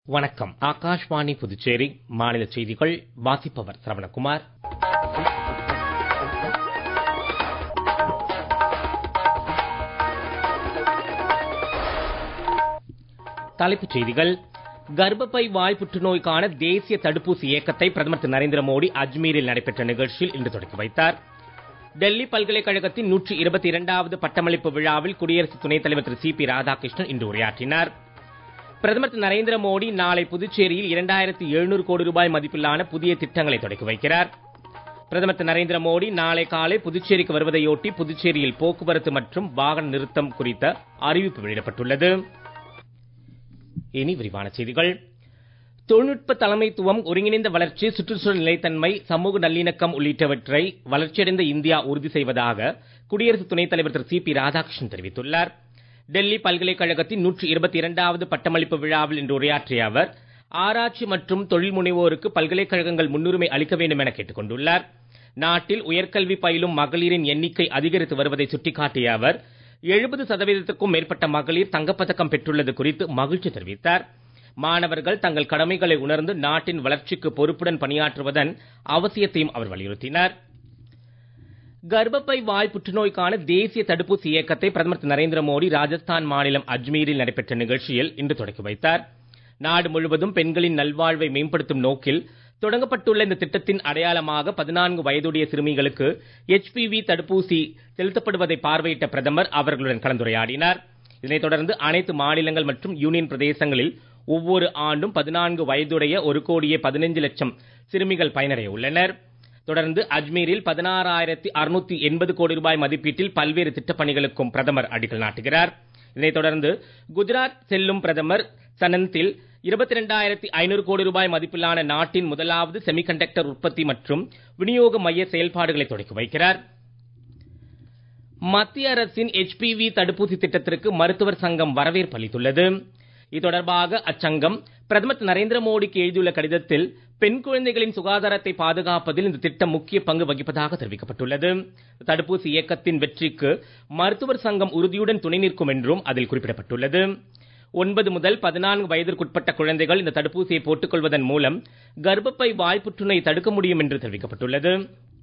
வணக்கம் ஆகாஷ்வாணி புதுச்சேரி மாநில செய்திகள் வாசிப்பவர் சரவணகுமார் தலைப்புச் செய்திகள் கர்ப்பப்பை வாய் புற்றுநோய்க்கான தேசிய தடுப்பூசி இயக்கத்தை பிரதமர் திரு நரேந்திர மோடி அஜ்மீரில் நடைபெற்ற நிகழ்ச்சியில் இன்று தொடங்கி வைத்தார் டெல்லி பல்கலைக்கழகத்தின் நூற்றி இருபத்தி இரண்டாவது பட்டமளிப்பு விழாவில் குடியரசு துணைத் தலைவர் திரு சி பி ராதாகிருஷ்ணன் இன்று உரையாற்றினார் பிரதமர் திரு நரேந்திர மோடி நாளை புதுச்சேரியில் இரண்டாயிரத்தி எழுநூறு கோடி ரூபாய் மதிப்பிலான புதிய திட்டங்களை தொடங்கி வைக்கிறார் பிரதமர் திரு நரேந்திர மோடி நாளை காலை புதுச்சேரிக்கு வருவதையொட்டி புதுச்சேரியில் போக்குவரத்து மற்றும் வாகன நிறுத்தம் குறித்த அறிவிப்பு வெளியிடப்பட்டுள்ளது இனி விரிவான செய்திகள் தொழில்நுட்ப தலைமைத்துவம் ஒருங்கிணைந்த வளர்ச்சி சுற்றுச்சூழல் நிலைத்தன்மை சமூக நல்லிணக்கம் உள்ளிட்டவற்றை வளர்ச்சியடைந்த இந்தியா உறுதி செய்வதாக குடியரசு துணைத் தலைவர் திரு சி பி ராதாகிருஷ்ணன் தெரிவித்துள்ளார் டெல்லி பல்கலைக்கழகத்தின் நூற்றி இருபத்தி இரண்டாவது பட்டமளிப்பு விழாவில் இன்று உரையாற்றிய அவர் ஆராய்ச்சி மற்றும் தொழில் முனைவோருக்கு பல்கலைக்கழகங்கள் முன்னுரிமை அளிக்க வேண்டும் என கேட்டுக் கொண்டுள்ளார் நாட்டில் உயர்கல்வி பயிலும் மகளிரின் எண்ணிக்கை அதிகரித்து வருவதை சுட்டிக்காட்டிய அவர் எழுபது சதவீதத்திற்கும் மேற்பட்ட மகளிர் தங்கப்பதக்கம் பெற்றுள்ளது குறித்து மகிழ்ச்சி தெரிவித்தார் மாணவர்கள் தங்கள் கடமைகளை உணர்ந்து நாட்டின் வளர்ச்சிக்கு பொறுப்புடன் பணியாற்றுவதன் அவசியத்தையும் அவர் வலியுறுத்தினார் கர்ப்பப்பை வாய் புற்றுநோய்க்கான தேசிய தடுப்பூசி இயக்கத்தை பிரதமர் திரு நரேந்திர மோடி ராஜஸ்தான் மாநிலம் அஜ்மீரில் நடைபெற்ற நிகழ்ச்சியில் இன்று தொடங்கி வைத்தார் நாடு முழுவதும் பெண்களின் நல்வாழ்வை மேம்படுத்தும் நோக்கில் தொடங்கப்பட்டுள்ள இந்த திட்டத்தின் அடையாளமாக பதினான்கு வயதுடைய சிறுமிகளுக்கு எச்பிவி தடுப்பூசி செலுத்தப்படுவதை பார்வையிட்ட பிரதமர் அவர்களுடன் கலந்துரையாடினார் இதனைத் தொடர்ந்து அனைத்து மாநிலங்கள் மற்றும் யூனியன் பிரதேசங்களில் ஒவ்வொரு ஆண்டும் பதினான்கு வயதுடைய ஒரு கோடியே பதினைஞ்சு லட்சம் சிறுமிகள் பயனடைய உள்ளனர் தொடர்ந்து அஜ்மீரில் பதினாறாயிரத்தி அறுநூத்தி எண்பது கோடி ரூபாய் மதிப்பீட்டில் பல்வேறு திட்டப்பணிகளுக்கும் பிரதமர் அடிக்கல் நாட்டுகிறார் இதனைத் தொடர்ந்து குஜராத் செல்லும் பிரதமர் சனந்தில் இருபத்தி ரெண்டாயிரத்தி ஐநூறு கோடி ரூபாய் மதிப்பிலான நாட்டின் முதலாவது செமிகண்டக்டர் உற்பத்தி மற்றும் விநியோக மைய செயல்பாடுகளை தொடக்கி வைக்கிறார் மத்திய அரசின் எச்பிவி தடுப்பூசி திட்டத்திற்கு மருத்துவர் சங்கம் வரவேற்பு அளித்துள்ளது இது தொடர்பாக அச்சங்கம் பிரதமர் திரு நரேந்திர மோடிக்கு எழுதியுள்ள கடிதத்தில் பெண் குழந்தைகளின் சுகாதாரத்தை பாதுகாப்பதில் இந்த திட்டம் முக்கிய பங்கு வகிப்பதாக தெரிவிக்கப்பட்டுள்ளது தடுப்பூசி இயக்கத்தின் வெற்றிக்கு மருத்துவர் சங்கம் உறுதியுடன் துணை நிற்கும் என்றும் அதில் குறிப்பிடப்பட்டுள்ளது ஒன்பது முதல் பதினான்கு வயதிற்குட்பட்ட குழந்தைகள் இந்த தடுப்பூசியை போட்டுக் கொள்வதன் மூலம் கர்ப்பப்பை வாய் புற்றுநோய் தடுக்க முடியும் என்று தெரிவிக்கப்பட்டுள்ளது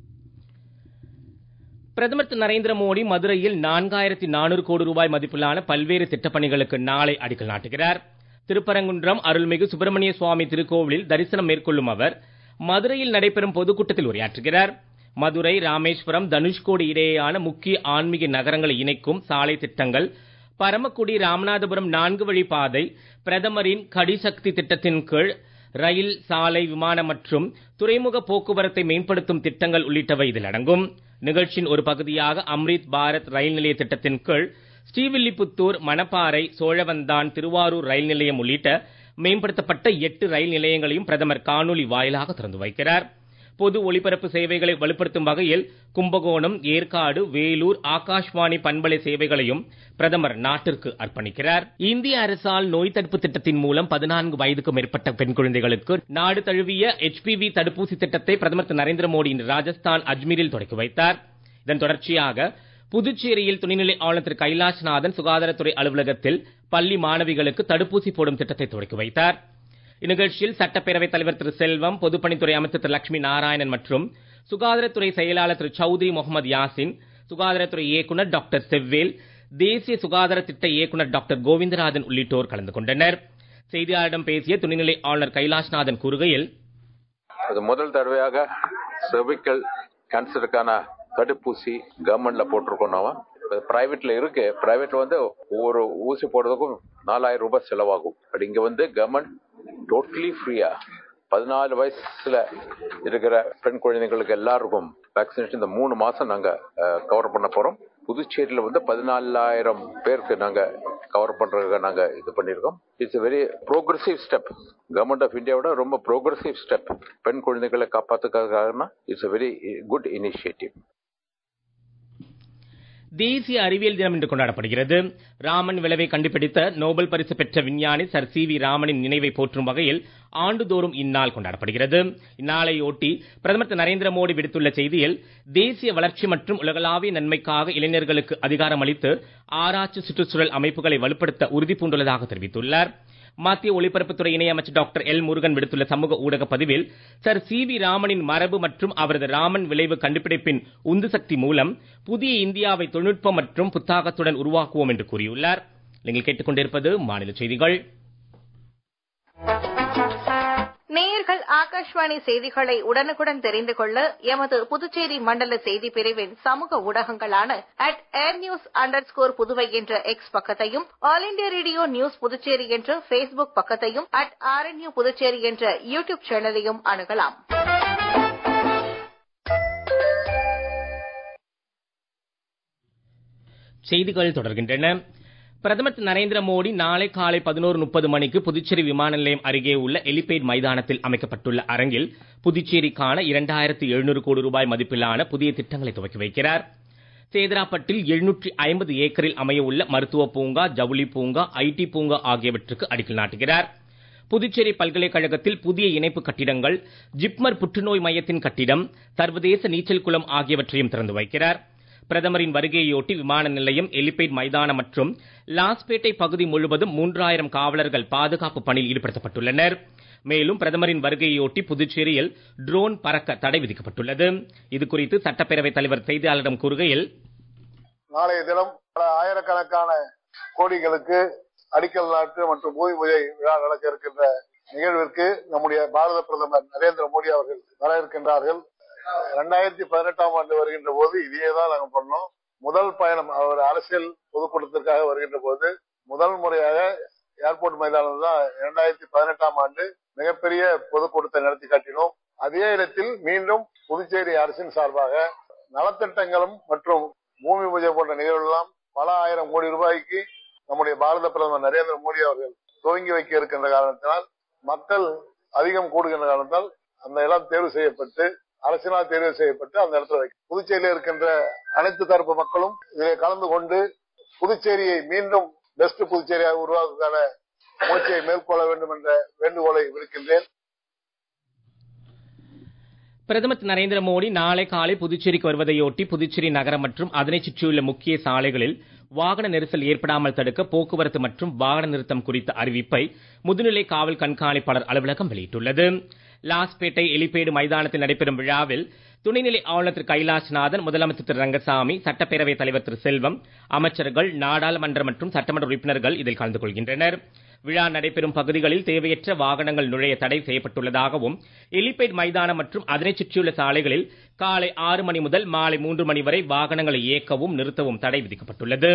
பிரதமர் திரு நரேந்திர மோடி மதுரையில் நான்காயிரத்தி நானூறு கோடி ரூபாய் மதிப்பிலான பல்வேறு திட்டப்பணிகளுக்கு நாளை அடிக்கல் நாட்டுகிறார் திருப்பரங்குன்றம் அருள்மிகு சுப்பிரமணிய சுவாமி திருக்கோவிலில் தரிசனம் மேற்கொள்ளும் அவர் மதுரையில் நடைபெறும் பொதுக்கூட்டத்தில் உரையாற்றுகிறார் மதுரை ராமேஸ்வரம் தனுஷ்கோடி இடையேயான முக்கிய ஆன்மீக நகரங்களை இணைக்கும் சாலை திட்டங்கள் பரமக்குடி ராமநாதபுரம் நான்கு வழி பாதை பிரதமரின் கடிசக்தி திட்டத்தின் கீழ் ரயில் சாலை விமானம் மற்றும் துறைமுக போக்குவரத்தை மேம்படுத்தும் திட்டங்கள் உள்ளிட்டவை இதில் அடங்கும் நிகழ்ச்சியின் ஒரு பகுதியாக அம்ரித் பாரத் ரயில் நிலைய திட்டத்தின் கீழ் ஸ்ரீவில்லிபுத்தூர் மணப்பாறை சோழவந்தான் திருவாரூர் ரயில் நிலையம் உள்ளிட்ட மேம்படுத்தப்பட்ட எட்டு ரயில் நிலையங்களையும் பிரதமர் காணொலி வாயிலாக திறந்து வைக்கிறார் பொது ஒலிபரப்பு சேவைகளை வலுப்படுத்தும் வகையில் கும்பகோணம் ஏற்காடு வேலூர் ஆகாஷ்வாணி பண்பலை சேவைகளையும் பிரதமர் நாட்டிற்கு அர்ப்பணிக்கிறார் இந்திய அரசால் நோய் தடுப்பு திட்டத்தின் மூலம் பதினான்கு வயதுக்கு மேற்பட்ட பெண் குழந்தைகளுக்கு நாடு தழுவிய எச்பிவி தடுப்பூசி திட்டத்தை பிரதமர் திரு நரேந்திர மோடி இன்று ராஜஸ்தான் அஜ்மீரில் தொடங்கி வைத்தார் இதன் தொடர்ச்சியாக புதுச்சேரியில் துணைநிலை ஆளுநர் திரு கைலாஷ்நாதன் சுகாதாரத்துறை அலுவலகத்தில் பள்ளி மாணவிகளுக்கு தடுப்பூசி போடும் திட்டத்தை தொடங்கி வைத்தார் இந்நிகழ்ச்சியில் சட்டப்பேரவைத் தலைவர் திரு செல்வம் பொதுப்பணித்துறை அமைச்சர் திரு லட்சுமி நாராயணன் மற்றும் சுகாதாரத்துறை செயலாளர் திரு சௌத்ரி முகமது யாசின் சுகாதாரத்துறை இயக்குநர் டாக்டர் செவ்வேல் தேசிய சுகாதார திட்ட இயக்குநர் டாக்டர் கோவிந்தராஜன் உள்ளிட்டோர் கலந்து கொண்டனர் செய்தியாளரிடம் பேசிய துணைநிலை ஆளுநர் கைலாஷ்நாதன் கூறுகையில் அது முதல் தடவையாக செர்விக்கல் கேன்சருக்கான தடுப்பூசி கவர்மெண்ட்ல போட்டிருக்கோம் நாம பிரைவேட்ல இருக்கு பிரைவேட்ல வந்து ஒவ்வொரு ஊசி போடுறதுக்கும் நாலாயிரம் ரூபாய் செலவாகும் பட் இங்க வந்து கவர்மெண்ட் டோட்டலி ஃப்ரீயா பதினாலு வயசுல இருக்கிற பெண் குழந்தைங்களுக்கு எல்லாருக்கும் வேக்சினேஷன் இந்த மூணு மாசம் நாங்க கவர் பண்ண போறோம் புதுச்சேரியில வந்து பதினாலாயிரம் பேருக்கு நாங்க கவர் பண்றதுக்கு நாங்க இது பண்ணிருக்கோம் it's very progressive step government of இந்தியாவோட ரொம்ப ப்ரோக்ரஸிவ் ஸ்டெப் பெண் குழந்தைகளை காப்பாத்துக்காகனா இட்ஸ் வெரி குட் இனிஷியேட்டிவ் தேசிய அறிவியல் தினம் இன்று கொண்டாடப்படுகிறது ராமன் விளைவை கண்டுபிடித்த நோபல் பரிசு பெற்ற விஞ்ஞானி சர் சி வி ராமனின் நினைவை போற்றும் வகையில் ஆண்டுதோறும் இந்நாள் கொண்டாடப்படுகிறது இந்நாளையொட்டி பிரதமர் திரு நரேந்திர மோடி விடுத்துள்ள செய்தியில் தேசிய வளர்ச்சி மற்றும் உலகளாவிய நன்மைக்காக இளைஞர்களுக்கு அதிகாரம் அளித்து ஆராய்ச்சி சுற்றுச்சூழல் அமைப்புகளை வலுப்படுத்த உறுதி பூண்டுள்ளதாக தெரிவித்துள்ளார் மத்திய ஒலிபரப்புத்துறை இணையமைச்சர் டாக்டர் எல் முருகன் விடுத்துள்ள சமூக ஊடக பதிவில் சர் சி வி ராமனின் மரபு மற்றும் அவரது ராமன் விளைவு கண்டுபிடிப்பின் உந்து சக்தி மூலம் புதிய இந்தியாவை தொழில்நுட்பம் மற்றும் புத்தாக்கத்துடன் உருவாக்குவோம் என்று கூறியுள்ளார் நீங்கள் கேட்டுக்கொண்டிருப்பது மாநில செய்திகள் நேயர்கள் ஆகாஷ்வாணி செய்திகளை உடனுக்குடன் தெரிந்து கொள்ள எமது புதுச்சேரி மண்டல செய்தி பிரிவின் சமூக ஊடகங்களான at air news under score Puduvai என்ற எக்ஸ் பக்கத்தையும் all India radio news Puducherry என்ற ஃபேஸ்புக் பக்கத்தையும் அட் ஆர்என்யூ புதுச்சேரி என்ற யூடியூப் சேனலையும் அணுகலாம் செய்திகள் தொடர்கின்றன பிரதமர் திரு நரேந்திர மோடி நாளை காலை பதினோரு முப்பது மணிக்கு புதுச்சேரி விமான நிலையம் அருகே உள்ள எலிபேட் மைதானத்தில் அமைக்கப்பட்டுள்ள அரங்கில் புதுச்சேரிக்கான இரண்டாயிரத்து எழுநூறு கோடி ரூபாய் மதிப்பிலான புதிய திட்டங்களை துவக்கி வைக்கிறார் சேதராப்பட்டில் எழுநூற்றி ஐம்பது ஏக்கரில் அமைய உள்ள மருத்துவ பூங்கா ஜவுளி பூங்கா ஐடி பூங்கா ஆகியவற்றுக்கு அடிக்கல் நாட்டுகிறார் புதுச்சேரி பல்கலைக்கழகத்தில் புதிய இணைப்பு கட்டிடங்கள் ஜிப்மர் புற்றுநோய் மையத்தின் கட்டிடம் சர்வதேச நீச்சல் குளம் ஆகியவற்றையும் திறந்து வைக்கிறார் பிரதமரின் வருகையொட்டி விமான நிலையம் எலிபேட் மைதானம் மற்றும் லாஸ்பேட்டை பகுதி முழுவதும் மூன்றாயிரம் காவலர்கள் பாதுகாப்பு பணியில் ஈடுபடுத்தப்பட்டுள்ளனர் மேலும் பிரதமரின் வருகையொட்டி புதுச்சேரியில் ட்ரோன் பறக்க தடை விதிக்கப்பட்டுள்ளது இதுகுறித்து சட்டப்பேரவைத் தலைவர் செய்தியாளரிடம் கூறுகையில் நாளைய தினம் பல ஆயிரக்கணக்கான கோடிகளுக்கு அடிக்கல் நாட்டு மற்றும் பூமி பூஜை விழா நடக்க இருக்கின்ற நிகழ்விற்கு நம்முடைய பாரத பிரதமர் நரேந்திர மோடி அவர்கள் வர இருக்கின்றார்கள் ரெண்டாயிரத்தி பதினெட்டாம் ஆண்டு வருகின்ற போது இதையே தான் நாங்கள் பண்ணோம் முதல் பயணம் அவர் அரசியல் பொதுக்கூட்டத்திற்காக வருகின்ற போது முதல் முறையாக ஏர்போர்ட் மைதானம் தான் இரண்டாயிரத்தி பதினெட்டாம் ஆண்டு மிகப்பெரிய பொதுக்கூட்டத்தை நடத்தி காட்டினோம் அதே இடத்தில் மீண்டும் புதுச்சேரி அரசின் சார்பாக நலத்திட்டங்களும் மற்றும் பூமி பூஜை போன்ற நிகழ்வுகளெல்லாம் பல ஆயிரம் கோடி ரூபாய்க்கு நம்முடைய பாரத பிரதமர் நரேந்திர மோடி அவர்கள் துவங்கி வைக்க இருக்கின்ற காரணத்தினால் மக்கள் அதிகம் கூடுகின்ற காரணத்தால் அந்த இடம் தேர்வு செய்யப்பட்டு அரசினால் தேர்வு செய்யப்பட்டு அந்த இடத்துல வைக்கும் புதுச்சேரியில் இருக்கின்ற அனைத்து தரப்பு மக்களும் இதில் கலந்து கொண்டு புதுச்சேரியை மீண்டும் பெஸ்ட் புதுச்சேரியாக உருவாக்குவதற்கான முயற்சியை மேற்கொள்ள வேண்டும் என்ற வேண்டுகோளை விடுக்கின்றேன் பிரதமர் திரு நரேந்திர மோடி நாளை காலை புதுச்சேரிக்கு வருவதையொட்டி புதுச்சேரி நகரம் மற்றும் அதனைச் சுற்றியுள்ள முக்கிய சாலைகளில் வாகன நெரிசல் ஏற்படாமல் தடுக்க போக்குவரத்து மற்றும் வாகன நிறுத்தம் குறித்த அறிவிப்பை முதுநிலை காவல் கண்காணிப்பாளர் அலுவலகம் வெளியிட்டுள்ளது லாஸ்பேட்டை எலிப்பேடு மைதானத்தில் நடைபெறும் விழாவில் துணைநிலை ஆளுநர் திரு கைலாஷ்நாதன் முதலமைச்சர் திரு ரங்கசாமி சட்டப்பேரவைத் தலைவர் திரு செல்வம் அமைச்சர்கள் நாடாளுமன்ற மற்றும் சட்டமன்ற உறுப்பினர்கள் இதில் கலந்து கொள்கின்றனர் விழா நடைபெறும் பகுதிகளில் தேவையற்ற வாகனங்கள் நுழைய தடை செய்யப்பட்டுள்ளதாகவும் எலிபேட் மைதானம் மற்றும் அதனைச் சுற்றியுள்ள சாலைகளில் காலை ஆறு மணி முதல் மாலை மூன்று மணி வரை வாகனங்களை இயக்கவும் நிறுத்தவும் தடை விதிக்கப்பட்டுள்ளது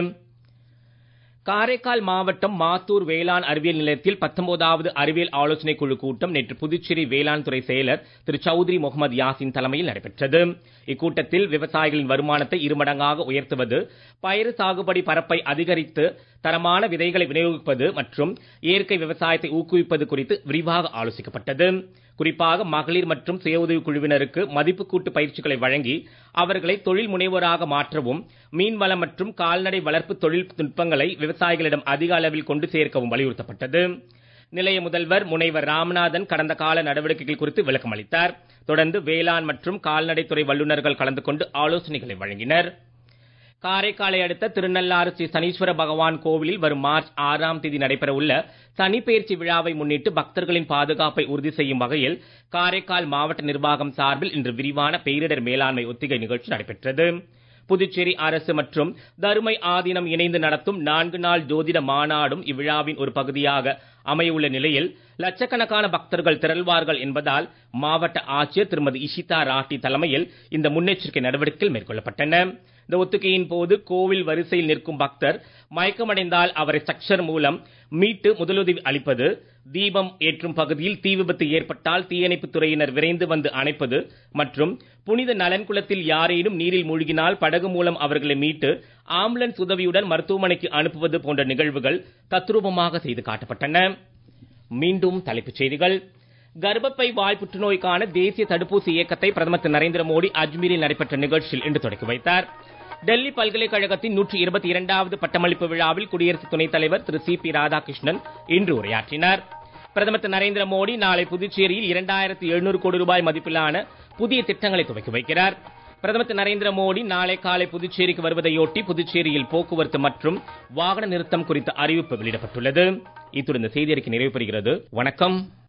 காரைக்கால் மாவட்டம் மாத்தூர் வேளாண் அறிவியல் நிலையத்தில் பத்தொன்பதாவது அறிவியல் ஆலோசனை குழு கூட்டம் நேற்று புதுச்சேரி வேளாண் துறை செயலர் திரு சௌத்ரி முகமது யாசின் தலைமையில் நடைபெற்றது இக்கூட்டத்தில் விவசாயிகளின் வருமானத்தை இருமடங்காக உயர்த்துவது பயிர் சாகுபடி பரப்பை அதிகரித்து தரமான விதைகளை விநியோகிப்பது மற்றும் இயற்கை விவசாயத்தை ஊக்குவிப்பது குறித்து விரிவாக ஆலோசிக்கப்பட்டது குறிப்பாக மகளிர் மற்றும் சுய உதவி குழுவினருக்கு மதிப்பு கூட்டு பயிற்சிகளை வழங்கி அவர்களை தொழில் முனைவோராக மாற்றவும் மீன்வளம் மற்றும் கால்நடை வளர்ப்பு தொழில்நுட்பங்களை விவசாயிகளிடம் அதிக அளவில் கொண்டு சேர்க்கவும் வலியுறுத்தப்பட்டது நிலைய முதல்வர் முனைவர் ராமநாதன் கடந்த கால நடவடிக்கைகள் குறித்து விளக்கம் அளித்தார் தொடர்ந்து வேளாண் மற்றும் கால்நடைத்துறை வல்லுநர்கள் கலந்து கொண்டு ஆலோசனைகளை வழங்கினர் காரைக்காலை அடுத்த திருநள்ளாறு ஸ்ரீ சனீஸ்வர பகவான் கோவிலில் வரும் மார்ச் ஆறாம் தேதி நடைபெற உள்ள சனிப்பெயர்ச்சி விழாவை முன்னிட்டு பக்தர்களின் பாதுகாப்பை உறுதி செய்யும் வகையில் காரைக்கால் மாவட்ட நிர்வாகம் சார்பில் இன்று விரிவான பேரிடர் மேலாண்மை ஒத்திகை நிகழ்ச்சி நடைபெற்றது புதுச்சேரி அரசு மற்றும் தருமை ஆதீனம் இணைந்து நடத்தும் நான்கு நாள் ஜோதிட மாநாடும் இவ்விழாவின் ஒரு பகுதியாக அமையவுள்ள நிலையில் லட்சக்கணக்கான பக்தர்கள் திரள்வார்கள் என்பதால் மாவட்ட ஆட்சியர் திருமதி இஷிதா ராட்டி தலைமையில் இந்த முன்னெச்சரிக்கை நடவடிக்கைகள் மேற்கொள்ளப்பட்டன இந்த ஒத்திகையின் போது கோவில் வரிசையில் நிற்கும் பக்தர் மயக்கமடைந்தால் அவரை ஸ்ட்ரக்சர் மூலம் மீட்டு முதலுதவி அளிப்பது தீபம் ஏற்றும் பகுதியில் தீ விபத்து ஏற்பட்டால் தீயணைப்பு துறையினர் விரைந்து வந்து அணைப்பது மற்றும் புனித நலன்குளத்தில் யாரேனும் நீரில் மூழ்கினால் படகு மூலம் அவர்களை மீட்டு ஆம்புலன்ஸ் உதவியுடன் மருத்துவமனைக்கு அனுப்புவது போன்ற நிகழ்வுகள் தத்ரூபமாக செய்து காட்டப்பட்டன மீண்டும் தலைப்புச் செய்திகள் கர்ப்பப்பை வாய் புற்றுநோய்க்கான தேசிய தடுப்பூசி இயக்கத்தை பிரதமர் திரு நரேந்திர மோடி அஜ்மீரில் நடைபெற்ற நிகழ்ச்சியில் இன்று தொடங்கி வைத்தார் டெல்லி பல்கலைக்கழகத்தின் நூற்றி இருபத்தி இரண்டாவது பட்டமளிப்பு விழாவில் குடியரசு துணைத் தலைவர் திரு சி பி ராதாகிருஷ்ணன் இன்று உரையாற்றினார் பிரதமர் திரு நரேந்திர மோடி நாளை புதுச்சேரியில் இரண்டாயிரத்தி எழுநூறு கோடி ரூபாய் மதிப்பிலான புதிய திட்டங்களை துவக்கி வைக்கிறார் பிரதமர் திரு நரேந்திர மோடி நாளை காலை புதுச்சேரிக்கு வருவதையொட்டி புதுச்சேரியில் போக்குவரத்து மற்றும் வாகன நிறுத்தம் குறித்த அறிவிப்பு வெளியிடப்பட்டுள்ளது இத்துடன் இந்த செய்தி அறிக்கை நிறைவு பெறுகிறது வணக்கம்